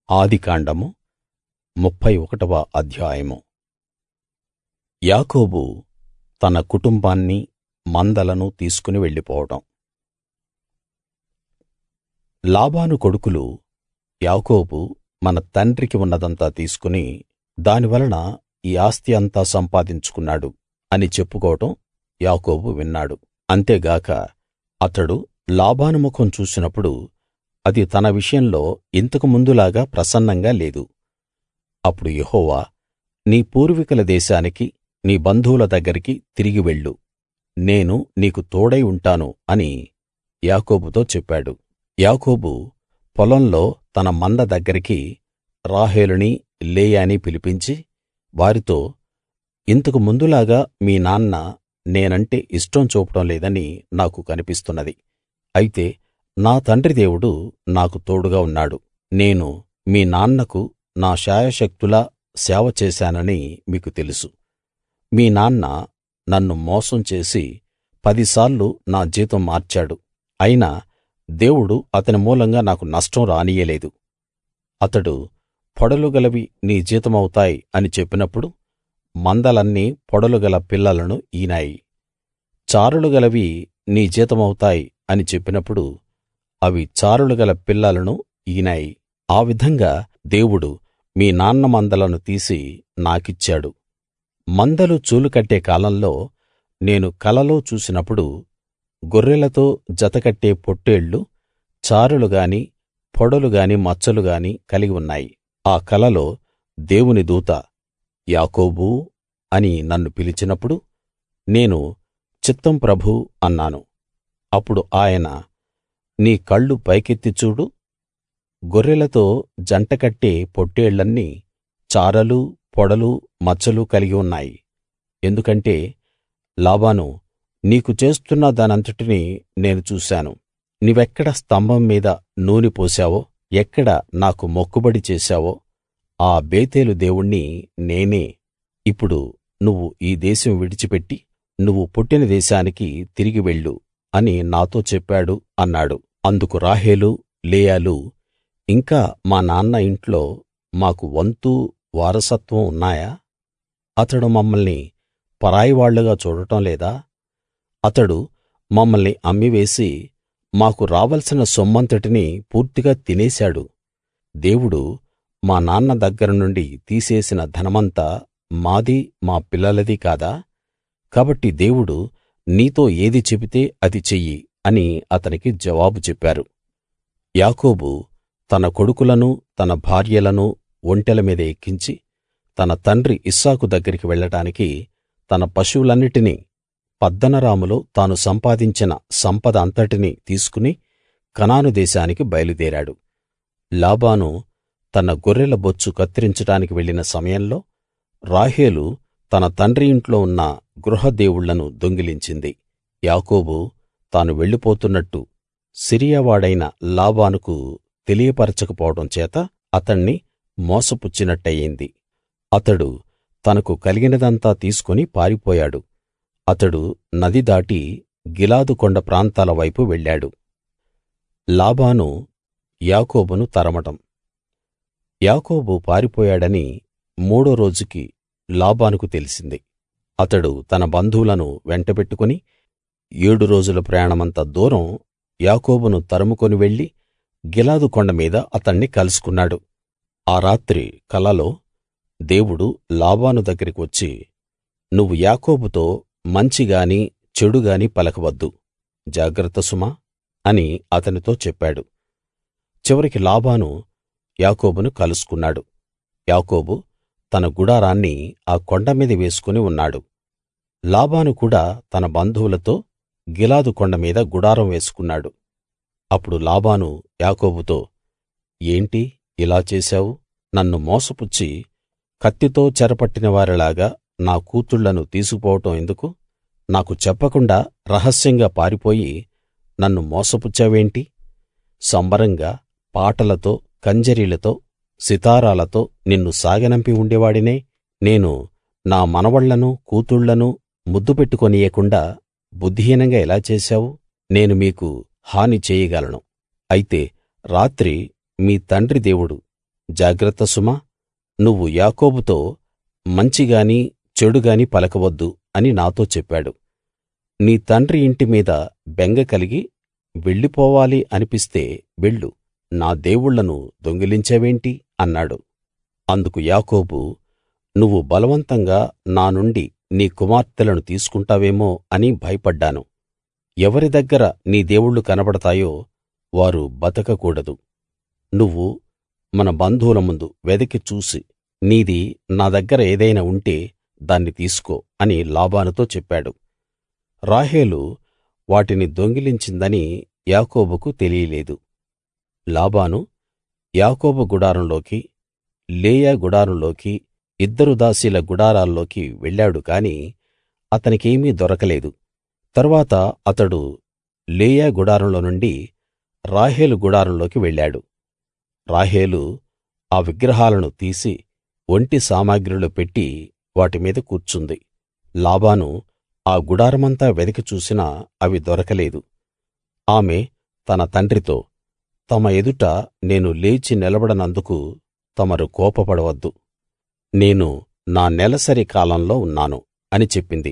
ఆదికాండము ముప్ఫై ఒకటవ అధ్యాయము యాకోబు తన కుటుంబాన్నీ మందలను తీసుకుని వెళ్ళిపోవడం లాబాను కొడుకులు యాకోబు మన తండ్రికి ఉన్నదంతా తీసుకుని దానివలన ఈ ఆస్తి అంతా సంపాదించుకున్నాడు అని చెప్పుకోవడం యాకోబు విన్నాడు అంతేగాక అతడు లాబాను ముఖం చూసినప్పుడు అది తన విషయంలో ఇంతకు ముందులాగా ప్రసన్నంగా లేదు అప్పుడు యెహోవా నీ పూర్వీకుల దేశానికి నీ బంధువుల దగ్గరికి తిరిగి వెళ్ళు నేను నీకు తోడై ఉంటాను అని యాకోబుతో చెప్పాడు యాకోబు పొలంలో తన మంద దగ్గరికి రాహేలుని లేయాని పిలిపించి వారితో ఇంతకు ముందులాగా మీ నాన్న నేనంటే ఇష్టం చూపడం లేదని నాకు కనిపిస్తున్నది అయితే నా తండ్రి దేవుడు నాకు తోడుగా ఉన్నాడు నేను మీ నాన్నకు నా శాయశక్తులా సేవ చేశానని మీకు తెలుసు మీ నాన్న నన్ను మోసం చేసి పదిసార్లు నా జీతం మార్చాడు అయినా దేవుడు అతని మూలంగా నాకు నష్టం రానియ్యలేదు అతడు పొడలు గలవి నీ జీతమవుతాయి అని చెప్పినప్పుడు మందలన్నీ పొడలు గల పిల్లలను ఈనాయి చారలు గలవి నీ జీతమవుతాయి అని చెప్పినప్పుడు అవి చారలు గల పిల్లలను ఈనాయి ఆ విధంగా దేవుడు మీ నాన్న మందలను తీసి నాకిచ్చాడు మందలు చూలు కట్టే కాలంలో నేను కలలో చూసినప్పుడు గొర్రెలతో జతకట్టే పొట్టేళ్లు చారలు గాని పొడలు గాని మచ్చలు గాని కలిగి ఉన్నాయి ఆ కలలో దేవుని దూత యాకోబూ అని నన్ను పిలిచినప్పుడు నేను చిత్తం ప్రభూ అన్నాను అప్పుడు ఆయన నీ కళ్ళు పైకెత్తి చూడు గొర్రెలతో జంటకట్టే పొట్టేళ్లన్నీ చారలు పొడలు మచ్చలు కలిగి ఉన్నాయి ఎందుకంటే లాబాను నీకు చేస్తున్న దానంతటినీ నేను చూశాను నీవెక్కడ స్తంభం మీద నూనె పోశావో ఎక్కడ నాకు మొక్కుబడి చేశావో ఆ బేతేలు దేవుణ్ణి నేనే ఇప్పుడు నువ్వు ఈ దేశం విడిచిపెట్టి నువ్వు పుట్టిన దేశానికి తిరిగి వెళ్ళు అని నాతో చెప్పాడు అన్నాడు అందుకు రాహేలు లేయాలు ఇంకా మా నాన్న ఇంట్లో మాకు వంతు వారసత్వం ఉన్నాయా అతడు మమ్మల్ని పరాయివాళ్ళుగా చూడటం లేదా అతడు మమ్మల్ని అమ్మివేసి మాకు రావలసిన సొమ్మంతటినీ పూర్తిగా తినేశాడు దేవుడు మా నాన్న దగ్గర నుండి తీసేసిన ధనమంతా మాది మా పిల్లలది కాదా కాబట్టి దేవుడు నీతో ఏది చెబితే అది చెయ్యి అని అతనికి జవాబు చెప్పారు యాకోబు తన కొడుకులనూ తన భార్యలనూ ఒంటెల మీద ఎక్కించి తన తండ్రి ఇస్సాకు దగ్గరికి వెళ్ళడానికి తన పశువులన్నిటినీ పద్దనరాములో తాను సంపాదించిన సంపద అంతటినీ తీసుకుని కనాను దేశానికి బయలుదేరాడు లాబాను తన గొర్రెల బొచ్చు కత్తిరించడానికి వెళ్ళిన సమయంలో రాహేలు తన తండ్రి ఇంట్లో ఉన్న గృహ దేవుళ్ళను దొంగిలించింది యాకోబు తాను వెళ్ళిపోతున్నట్టు సిరియావాడైన లాబానుకు తెలియపరచకపోవడం చేత అతణ్ణి మోసపుచ్చినట్టయింది అతడు తనకు కలిగినదంతా తీసుకుని పారిపోయాడు అతడు నది దాటి గిలాదు కొండ ప్రాంతాల వైపు వెళ్ళాడు లాబాను యాకోబును తరమడం యాకోబు పారిపోయాడని మూడో రోజుకి లాబానుకు తెలిసింది అతడు తన బంధువులను వెంటబెట్టుకుని ఏడు రోజుల ప్రయాణమంత దూరం యాకోబును తరుముకొని వెళ్లి గిలాదు కొండ మీద అతణ్ణి కలుసుకున్నాడు ఆ రాత్రి కలలో దేవుడు లాబాను దగ్గరికి వచ్చి నువ్వు యాకోబుతో మంచిగాని చెడుగాని పలకవద్దు జాగ్రత్త సుమా అని అతనితో చెప్పాడు చివరికి లాబాను యాకోబును కలుసుకున్నాడు యాకోబు తన గుడారాన్ని ఆ కొండ మీద వేసుకుని ఉన్నాడు లాబాను కూడా తన బంధువులతో గిలాదు కొండ మీద గుడారం వేసుకున్నాడు అప్పుడు లాబాను యాకోబుతో ఏంటి ఇలా చేశావు నన్ను మోసపుచ్చి కత్తితో చెరపట్టిన వారిలాగా నా కూతుళ్ళను తీసుకుపోవటం ఎందుకు నాకు చెప్పకుండా రహస్యంగా పారిపోయి నన్ను మోసపుచ్చావేంటి సంబరంగా పాటలతో కంజరీలతో సితారాలతో నిన్ను సాగనంపి ఉండేవాడినే నేను నా మనవళ్లను కూతుళ్ళను ముద్దు పెట్టుకొనియ్యకుండా బుద్ధిహీనంగా ఎలా చేశావు నేను మీకు హాని చేయగలను అయితే రాత్రి మీ తండ్రి దేవుడు జాగ్రత్త సుమా నువ్వు యాకోబుతో మంచి గాని చెడు గాని పలకవద్దు అని నాతో చెప్పాడు నీ తండ్రి ఇంటి మీద బెంగ కలిగి వెళ్ళిపోవాలి అనిపిస్తే వెళ్ళు నా దేవుళ్ళను దొంగిలించావేంటి అన్నాడు అందుకు యాకోబు నువ్వు బలవంతంగా నా నుండి నీ కుమార్తెలను తీసుకుంటావేమో అని భయపడ్డాను ఎవరి దగ్గర నీ దేవుళ్ళు కనబడతాయో వారు బతకకూడదు నువ్వు మన బంధువుల ముందు వెదకి చూసి నీది నా దగ్గర ఏదైనా ఉంటే దాన్ని తీసుకో అని లాబానుతో చెప్పాడు రాహేలు వాటిని దొంగిలించిందని యాకోబుకు తెలియలేదు లాబాను యాకోబు గుడారంలోకి లేయా గుడారంలోకి ఇద్దరు దాసీల గుడారాల్లోకి వెళ్ళాడు కాని అతనికేమీ దొరకలేదు తరువాత అతడు లేయా గుడారంలో నుండి రాహేలు గుడారంలోకి వెళ్ళాడు రాహేలు ఆ విగ్రహాలను తీసి ఒంటి సామగ్రిలో పెట్టి వాటి మీద కూర్చుంది లాబాను ఆ గుడారమంతా వెదికి చూసినా అవి దొరకలేదు ఆమె తన తండ్రితో తమ ఎదుట నేను లేచి నిలబడనందుకు తమరు కోపపడవద్దు నేను నా నెలసరి కాలంలో ఉన్నాను అని చెప్పింది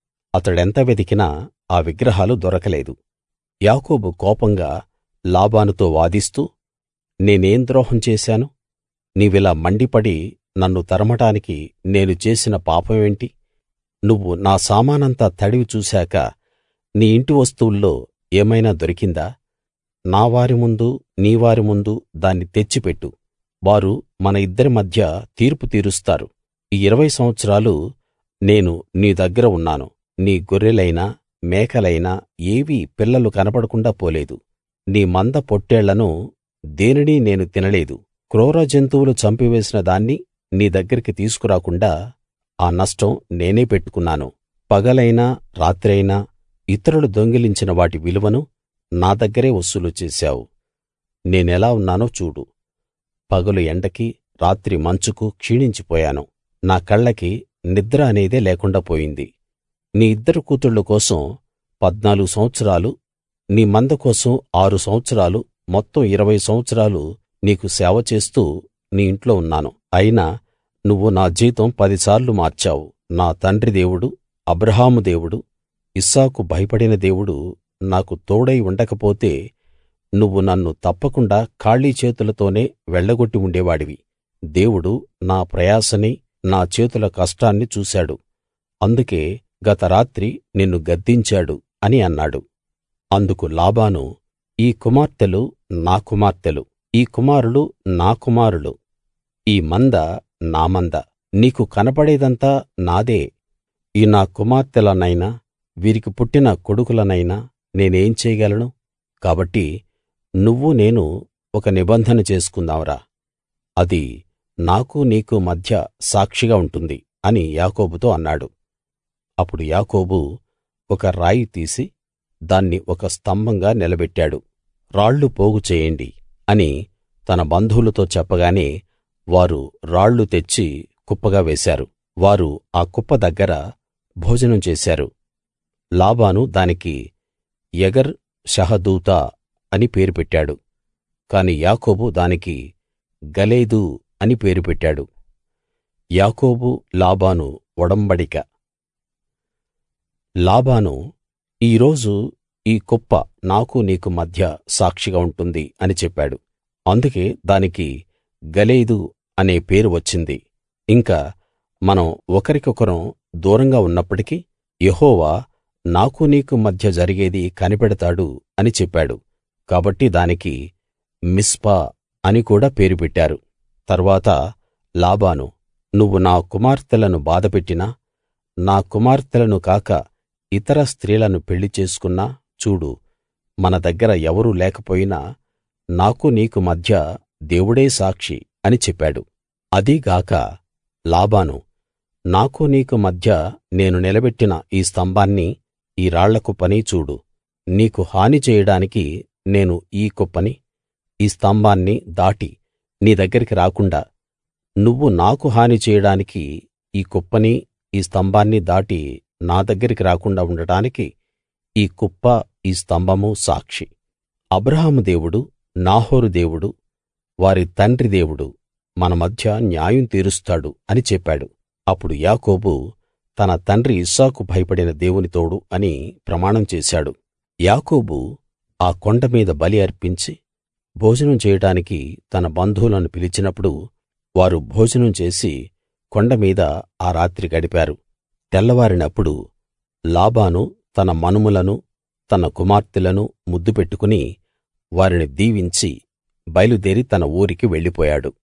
అతడెంత వెదికినా ఆ విగ్రహాలు దొరకలేదు యాకోబు కోపంగా లాబానుతో వాదిస్తూ నేనేం ద్రోహం చేశాను నీవిలా మండిపడి నన్ను తరమడానికి నేను చేసిన పాపమేంటి నువ్వు నా సామానంతా తడివి చూశాక నీ ఇంటి వస్తువుల్లో ఏమైనా దొరికిందా నా వారి ముందు నీ వారి ముందు దాన్ని తెచ్చిపెట్టు వారు మన ఇద్దరి మధ్య తీర్పు తీరుస్తారు ఈ ఇరవై సంవత్సరాలు నేను నీ దగ్గర ఉన్నాను నీ గొర్రెలైనా మేకలైనా ఏవీ పిల్లలు కనపడకుండా పోలేదు నీ మంద పొట్టేళ్లను దేనినీ నేను తినలేదు క్రూర జంతువులు చంపివేసిన దాన్ని నీ దగ్గరికి తీసుకురాకుండా ఆ నష్టం నేనే పెట్టుకున్నాను పగలైనా రాత్రైనా ఇతరులు దొంగిలించిన వాటి విలువను నా దగ్గరే వసూలు చేశావు నేనెలా ఉన్నానో చూడు పగలు ఎండకి రాత్రి మంచుకు క్షీణించిపోయాను నా కళ్ళకి నిద్ర అనేదే లేకుండా పోయింది నీ ఇద్దరు కూతుళ్ళ కోసం పద్నాలుగు సంవత్సరాలు నీ మంద కోసం ఆరు సంవత్సరాలు మొత్తం ఇరవై సంవత్సరాలు నీకు సేవ చేస్తూ నీ ఇంట్లో ఉన్నాను అయినా నువ్వు నా జీతం పదిసార్లు మార్చావు నా తండ్రి దేవుడు అబ్రాహాము దేవుడు ఇస్సాకు భయపడిన దేవుడు నాకు తోడై ఉండకపోతే నువ్వు నన్ను తప్పకుండా ఖాళీ చేతులతోనే వెళ్ళగొట్టి ఉండేవాడివి దేవుడు నా ప్రయాసని నా చేతుల కష్టాన్ని చూశాడు అందుకే గత రాత్రి నిన్ను గద్దించాడు అని అన్నాడు అందుకు లాబాను ఈ కుమార్తెలు నా కుమార్తెలు ఈ కుమారులు నా కుమారులు ఈ మంద నా మంద నీకు కనపడేదంతా నాదే ఈ నా కుమార్తెలనైనా వీరికి పుట్టిన కొడుకులనైనా నేనేం చేయగలను కాబట్టి నువ్వు నేను ఒక నిబంధన చేసుకుందాంరా అది నాకు నీకు మధ్య సాక్షిగా ఉంటుంది అని యాకోబుతో అన్నాడు అప్పుడు యాకోబు ఒక రాయి తీసి దాన్ని ఒక స్తంభంగా నిలబెట్టాడు రాళ్లు పోగు చేయండి అని తన బంధువులతో చెప్పగానే వారు రాళ్లు తెచ్చి కుప్పగా వేశారు వారు ఆ కుప్ప దగ్గర భోజనం చేశారు లాబాను దానికి యగర్ షహదూతా అని పేరు పెట్టాడు కాని యాకోబు దానికి గలేదు అని పేరు పెట్టాడు యాకోబు లాబాను ఒడంబడిక లాబాను ఈ రోజు ఈ కుప్ప నాకు నీకు మధ్య సాక్షిగా ఉంటుంది అని చెప్పాడు అందుకే దానికి గలేదు అనే పేరు వచ్చింది ఇంకా మనం ఒకరికొకరం దూరంగా ఉన్నప్పటికీ యెహోవా నాకు నీకు మధ్య జరిగేది కనిపెడతాడు అని చెప్పాడు కాబట్టి దానికి మిస్పా అని కూడా పేరు పెట్టారు తర్వాత లాబాను నువ్వు నా కుమార్తెలను బాధపెట్టినా నా కుమార్తెలను కాక ఇతర స్త్రీలను పెళ్లి చేసుకున్నా చూడు మన దగ్గర ఎవరూ లేకపోయినా నాకు నీకు మధ్య దేవుడే సాక్షి అని చెప్పాడు అదీగాక లాబాను నాకు నీకు మధ్య నేను నిలబెట్టిన ఈ స్తంభాన్ని ఈ రాళ్ల కుప్పని చూడు నీకు హాని చేయడానికి నేను ఈ కుప్పని ఈ స్తంభాన్ని దాటి నీ దగ్గరికి రాకుండా నువ్వు నాకు హాని చేయడానికి ఈ కుప్పని ఈ స్తంభాన్ని దాటి నా దగ్గరికి రాకుండా ఉండటానికి ఈ కుప్ప ఈ స్తంభమూ సాక్షి అబ్రాహాము దేవుడు నాహోరు దేవుడు వారి తండ్రి దేవుడు మన మధ్య న్యాయం తీరుస్తాడు అని చెప్పాడు అప్పుడు యాకోబు తన తండ్రి ఇస్సాకు భయపడిన దేవుని తోడు అని ప్రమాణం చేశాడు యాకోబు ఆ కొండ మీద బలి అర్పించి భోజనం చేయడానికి తన బంధువులను పిలిచినప్పుడు వారు భోజనం చేసి కొండ మీద ఆ రాత్రి గడిపారు తెల్లవారినప్పుడు లాబాను తన మనుమలను తన కుమార్తెలను ముద్దు పెట్టుకుని వారిని దీవించి బయలుదేరి తన ఊరికి వెళ్ళిపోయాడు